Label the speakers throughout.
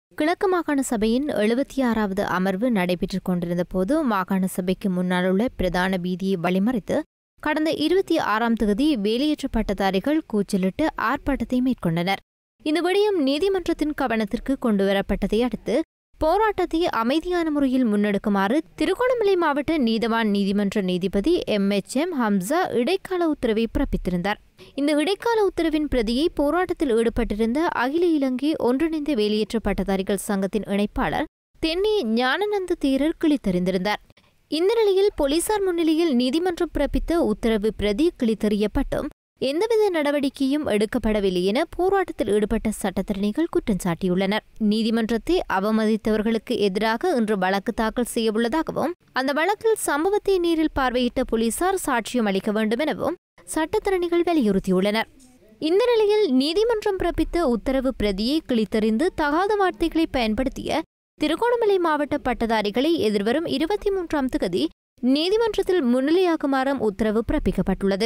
Speaker 1: கிழக்கு மாகாண சபையின் எழுபத்தி ஆறாவது அமர்வு நடைபெற்றுக் கொண்டிருந்த போது மாகாண சபைக்கு முன்னால் உள்ள பிரதான வீதியை வழிமறித்து கடந்த இருபத்தி ஆறாம் தேதி வேலையற்ற பட்டதாரிகள் கூச்சலிட்டு ஆர்ப்பாட்டத்தை மேற்கொண்டனர் இந்த விடயம் நீதிமன்றத்தின் கவனத்திற்கு கொண்டுவரப்பட்டதை அடுத்து போராட்டத்தை அமைதியான முறையில் முன்னெடுக்குமாறு திருகோணமலை மாவட்ட நீதவான் நீதிமன்ற நீதிபதி எம் எச் எம் ஹம்சா இடைக்கால உத்தரவை பிறப்பித்திருந்தார் இந்த இடைக்கால உத்தரவின் பிரதியை போராட்டத்தில் ஈடுபட்டிருந்த அகில இலங்கை ஒன்றிணைந்த வேலையற்ற பட்டதாரிகள் சங்கத்தின் இணைப்பாளர் தென்னி ஞானநந்த தேரர் கிழித்தறிந்திருந்தார் இந்த நிலையில் போலீசார் முன்னிலையில் நீதிமன்றம் பிறப்பித்த உத்தரவு பிரதி கிழித்தெறியப்பட்டும் எந்தவித நடவடிக்கையும் எடுக்கப்படவில்லை என போராட்டத்தில் ஈடுபட்ட சட்டத்தரணிகள் குற்றம் சாட்டியுள்ளனர் நீதிமன்றத்தை அவமதித்தவர்களுக்கு எதிராக இன்று வழக்கு தாக்கல் செய்யவுள்ளதாகவும் அந்த வழக்கில் சம்பவத்தை நேரில் பார்வையிட்ட போலீசார் சாட்சியம் அளிக்க வேண்டும் எனவும் சட்டத்தரணிகள் வலியுறுத்தியுள்ளனர் இந்த நிலையில் நீதிமன்றம் பிறப்பித்த உத்தரவு பிரதியை கிழித்தறிந்து தகாத வார்த்தைகளை பயன்படுத்திய திருகோணமலை மாவட்ட பட்டதாரிகளை எதிர்வரும் இருபத்தி மூன்றாம் தேதி நீதிமன்றத்தில் முன்னிலையாகுமாறும் உத்தரவு பிறப்பிக்கப்பட்டுள்ளது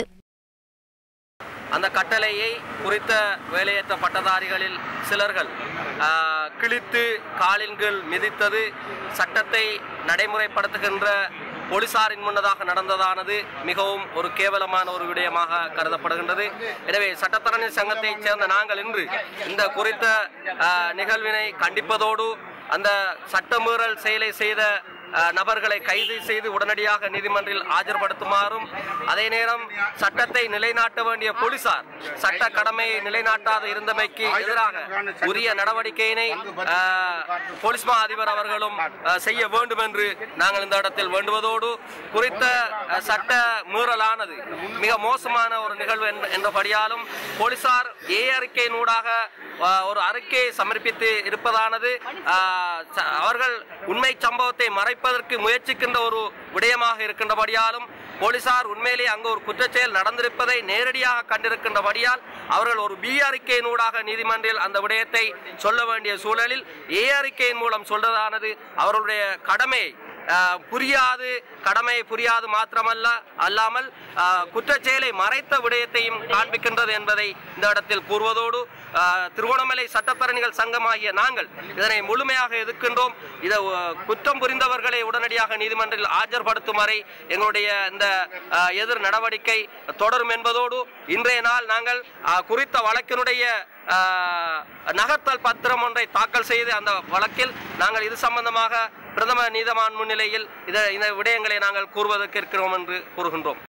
Speaker 2: அந்த கட்டளையை குறித்த வேலையற்ற பட்டதாரிகளில் சிலர்கள் ஆ, கிழித்து காலின் கீழ் மிதித்தது சட்டத்தை நடைமுறைப்படுத்துகின்ற போலீசாரின் முன்னதாக நடந்ததானது மிகவும் ஒரு கேவலமான ஒரு விடயமாக கருதப்படுகின்றது எனவே சட்டத்தரணி சங்கத்தைச் சேர்ந்த நாங்கள் இன்று இந்த குறித்த ஆ, நிகழ்வினை கண்டிப்பதோடு அந்த சட்டமீறல் செயலை செய்த அஹ், நபர்களை கைது செய்து உடனடியாக நீதிமன்றில் ஆஜர்படுத்துமாறும் அதே நேரம் சட்டத்தை நிலைநாட்ட வேண்டிய போலீசார் சட்ட கடமையை நிலைநாட்டாது இருந்தமைக்கு எதிராக உரிய நடவடிக்கையினை அஹ், போலீஸ் மா அதிபர் அவர்களும் அஹ், செய்ய வேண்டும் என்று நாங்கள் இந்த இடத்தில் வேண்டுவதோடு குறித்த அஹ், சட்ட மீறலானது மிக மோசமான ஒரு நிகழ்வு என்ற- என்றபடியாலும் போலீசார் ஏ அறிக்கையினூடாக அஹ், ஒரு அறிக்கையை சமர்ப்பித்து இருப்பதானது அஹ், ச- அவர்கள் உண்மை சம்பவத்தை மறைப்பதற்கு முயற்சிக்கின்ற ஒரு விடயமாக இருக்கின்றபடியாலும் போலீசார் உண்மையிலே அங்கு ஒரு குற்றச்செயல் நடந்திருப்பதை நேரடியாக கண்டிருக்கின்றபடியால் அவர்கள் ஒரு பி அறிக்கையினூடாக நீதிமன்றில் அந்த விடயத்தை சொல்ல வேண்டிய சூழலில் ஏ அறிக்கையின் மூலம் சொல்றதானது அவர்களுடைய கடமையை அஹ், புரியாது கடமை புரியாது மாத்திரமல்ல அல்லாமல் அஹ், குற்றச்செயலை மறைத்த விடயத்தையும் காண்பிக்கின்றது என்பதை இந்த இடத்தில் கூறுவதோடு அஹ், திருகோணமலை சட்டத்தரணிகள் சங்கமாகிய நாங்கள் இதனை முழுமையாக எதிர்க்கின்றோம் இதை அஹ், குற்றம் புரிந்தவர்களை உடனடியாக நீதிமன்றில் ஆஜர்படுத்தும் வரை எங்களுடைய இந்த அஹ், எதிர் நடவடிக்கை தொடரும் என்பதோடு இன்றைய நாள் நாங்கள் அஹ், குறித்த வழக்கினுடைய அஹ், நகர்த்தல் பத்திரம் ஒன்றை தாக்கல் செய்து அந்த வழக்கில் நாங்கள் இது சம்பந்தமாக பிரதம நீதவான் முன்னிலையில் இத இந்த விடயங்களை நாங்கள் கூறுவதற்கு இருக்கிறோம் என்று கூறுகின்றோம்